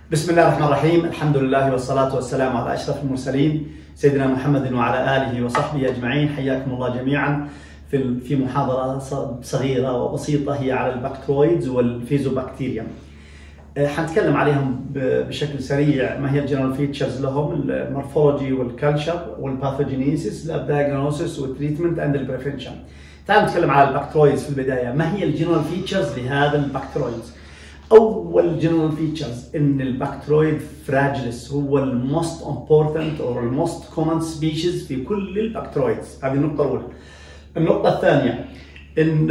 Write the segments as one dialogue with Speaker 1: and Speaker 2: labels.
Speaker 1: بسم الله الرحمن الرحيم الحمد لله والصلاة والسلام على أشرف المرسلين سيدنا محمد وعلى آله وصحبه أجمعين حياكم الله جميعا في في محاضرة صغيرة وبسيطة هي على البكترويدز والفيزوبكتيريا حنتكلم عليهم بشكل سريع ما هي الجنرال فيتشرز لهم المورفولوجي والكلتشر والباثوجينيسيس الدايجنوسيس والتريتمنت اند البريفنشن تعالوا نتكلم على البكترويدز في البدايه ما هي الجنرال فيتشرز لهذا البكترويدز اول جنرال فيتشرز ان البكترويد فراجلس هو الموست امبورتنت او الموست كومن سبيشيز في كل البكترويدز هذه النقطه الاولى النقطه الثانيه ان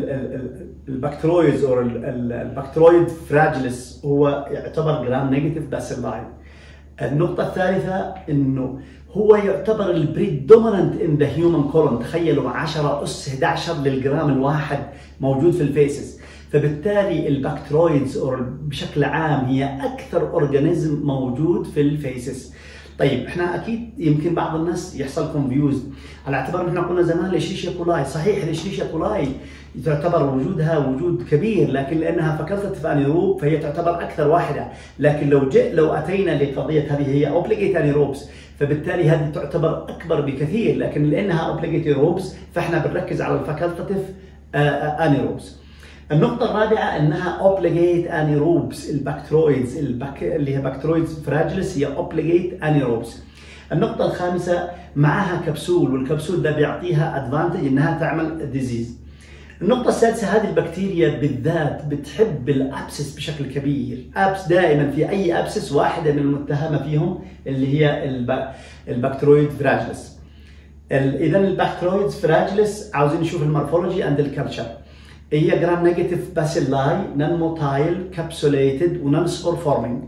Speaker 1: البكترويدز او البكترويد فراجلس هو يعتبر جرام نيجاتيف باسيلاي النقطة الثالثة انه هو يعتبر البريدوميننت ان ذا هيومن كولون تخيلوا 10 اس 11 للجرام الواحد موجود في الفيسز فبالتالي البكترويدز او بشكل عام هي اكثر اورجانيزم موجود في الفيسز طيب احنا اكيد يمكن بعض الناس يحصل كونفيوز على اعتبار احنا قلنا زمان الاشريشيا كولاي صحيح الاشريشيا كولاي تعتبر وجودها وجود كبير لكن لانها فاكولتيف انيروب فهي تعتبر اكثر واحده لكن لو جئ لو اتينا لقضيه هذه هي اوبليجيت انيروبس فبالتالي هذه تعتبر اكبر بكثير لكن لانها اوبليجيت روبس فاحنا بنركز على الفاكولتيف انيروبس النقطة الرابعة انها اوبليجيت انيروبس البكترويدز البك... اللي هي بكترويدز فراجلس هي اوبليجيت انيروبس. النقطة الخامسة معها كبسول والكبسول ده بيعطيها ادفانتج انها تعمل ديزيز. النقطة السادسة هذه البكتيريا بالذات بتحب الابسس بشكل كبير، ابس دائما في اي ابسس واحدة من المتهمة فيهم اللي هي الب... البكترويد فراجلس. اذا البكترويدز فراجلس عاوزين نشوف المورفولوجي اند الكلتشر. هي جرام نيجاتيف باسيلاي نون موتايل كابسوليتد ونون سبور فورمينج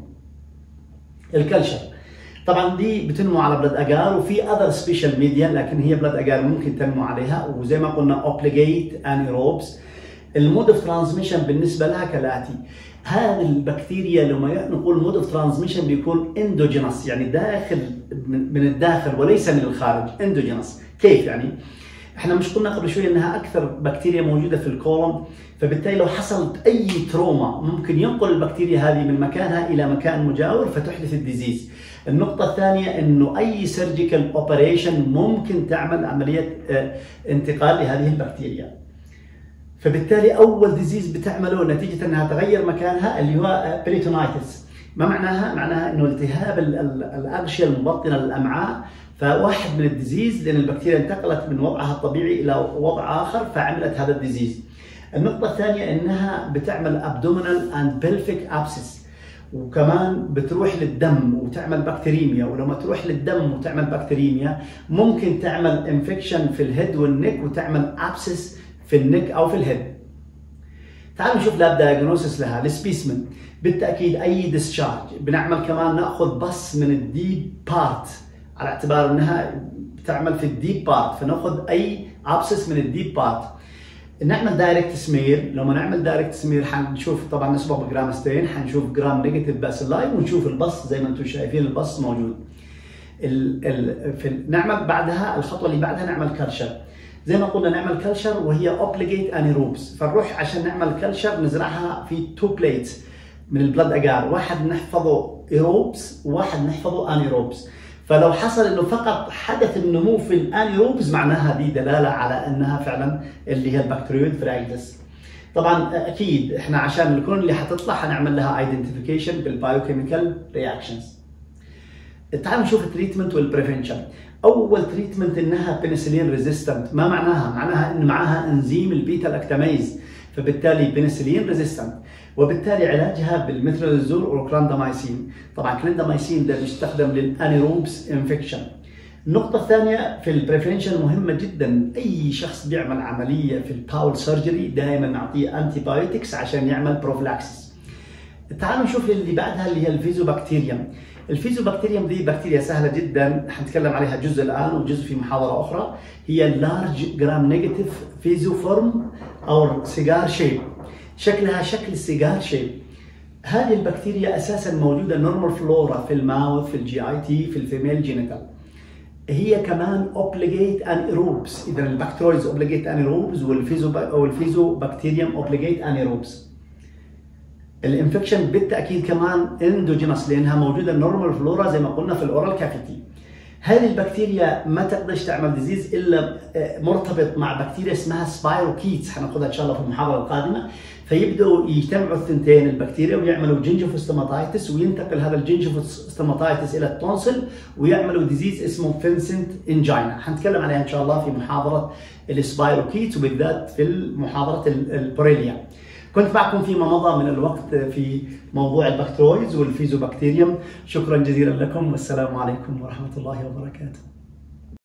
Speaker 1: الكلشر طبعا دي بتنمو على بلاد اجار وفي اذر سبيشال ميديا لكن هي بلاد اجار ممكن تنمو عليها وزي ما قلنا اوبليجيت انيروبس المود اوف ترانسميشن بالنسبه لها كالاتي هذه البكتيريا لما نقول مود اوف ترانسميشن بيكون اندوجينس يعني داخل من الداخل وليس من الخارج اندوجينس كيف يعني؟ احنا مش قلنا قبل شوي انها اكثر بكتيريا موجوده في الكولون فبالتالي لو حصلت اي تروما ممكن ينقل البكتيريا هذه من مكانها الى مكان مجاور فتحدث الديزيز. النقطة الثانية انه اي سيرجيكال اوبريشن ممكن تعمل عملية انتقال لهذه البكتيريا. فبالتالي اول ديزيز بتعمله نتيجة انها تغير مكانها اللي هو بريتونايتس. ما معناها؟ معناها انه التهاب الاغشية المبطنة للامعاء فواحد من الديزيز لان البكتيريا انتقلت من وضعها الطبيعي الى وضع اخر فعملت هذا الديزيز. النقطة الثانية انها بتعمل abdominal and pelvic abscess وكمان بتروح للدم وتعمل بكتيريميا ولما تروح للدم وتعمل بكتيريميا ممكن تعمل انفكشن في الهيد والنك وتعمل ابسس في النك او في الهيد. تعالوا نشوف لاب دايجنوسيس لها السبيسمن بالتاكيد اي ديسشارج بنعمل كمان ناخذ بص من الديب بارت على اعتبار انها بتعمل في الديب بارت فناخذ اي ابسس من الديب بارت نعمل دايركت سمير لما نعمل دايركت سمير حنشوف طبعا نسبه بجرام ستين حنشوف جرام نيجاتيف باسيلاي ونشوف البص زي ما انتم شايفين البص موجود ال ال في نعمل بعدها الخطوه اللي بعدها نعمل كلشر زي ما قلنا نعمل كلشر وهي اوبليجيت انيروبس فنروح عشان نعمل كلشر نزرعها في تو بليتس من البلد اجار واحد نحفظه ايروبس وواحد نحفظه انيروبس فلو حصل انه فقط حدث النمو في الانيروبز معناها دي دلاله على انها فعلا اللي هي البكتيريويد فراجلس. طبعا اكيد احنا عشان الكون اللي حتطلع حنعمل لها ايدنتيفيكيشن بالبايوكيميكال رياكشنز. تعالوا نشوف التريتمنت والبريفنشن. اول تريتمنت انها بنسلين ريزيستنت، ما معناها؟ معناها ان معاها انزيم البيتا لاكتاميز فبالتالي بنسلين ريزيستنت وبالتالي علاجها بالميثرونيزول او كلاندامايسين طبعا كلاندامايسين ده بيستخدم للانيروبس انفكشن النقطة الثانية في البريفنشن مهمة جدا أي شخص بيعمل عملية في الباول سيرجري دائما نعطيه انتي بايوتكس عشان يعمل بروفلاكسس. تعالوا نشوف اللي بعدها اللي هي الفيزوبكتيريوم. الفيزوبكتيريوم دي بكتيريا سهلة جدا حنتكلم عليها جزء الآن وجزء في محاضرة أخرى هي اللارج جرام نيجاتيف فيزوفورم أو سيجار شيب. شكلها شكل السيجار شيب هذه البكتيريا اساسا موجوده نورمال فلورا في الماوث في الجي اي تي في الفيميل جينيتال هي كمان اوبليجيت انيروبس اذا البكتيريز اوبليجيت انيروبس والفيزو او الفيزو بكتيريوم اوبليجيت انيروبس الانفكشن بالتاكيد كمان اندوجينس لانها موجوده نورمال فلورا زي ما قلنا في الاورال كافيتي هذه البكتيريا ما تقدرش تعمل ديزيز الا مرتبط مع بكتيريا اسمها سبايروكيتس حناخذها ان شاء الله في المحاضره القادمه فيبداوا يجتمعوا الثنتين البكتيريا ويعملوا جينجوفوستوماتايتس وينتقل هذا الجينجوفوستوماتايتس الى التونسل ويعملوا ديزيز اسمه فينسنت انجينا حنتكلم عليها ان شاء الله في محاضره السبايروكيتس وبالذات في محاضره البوريليا كنت معكم فيما مضى من الوقت في موضوع البكتيرويدز والفيزوبكتيريوم شكرا جزيلا لكم والسلام عليكم ورحمه الله وبركاته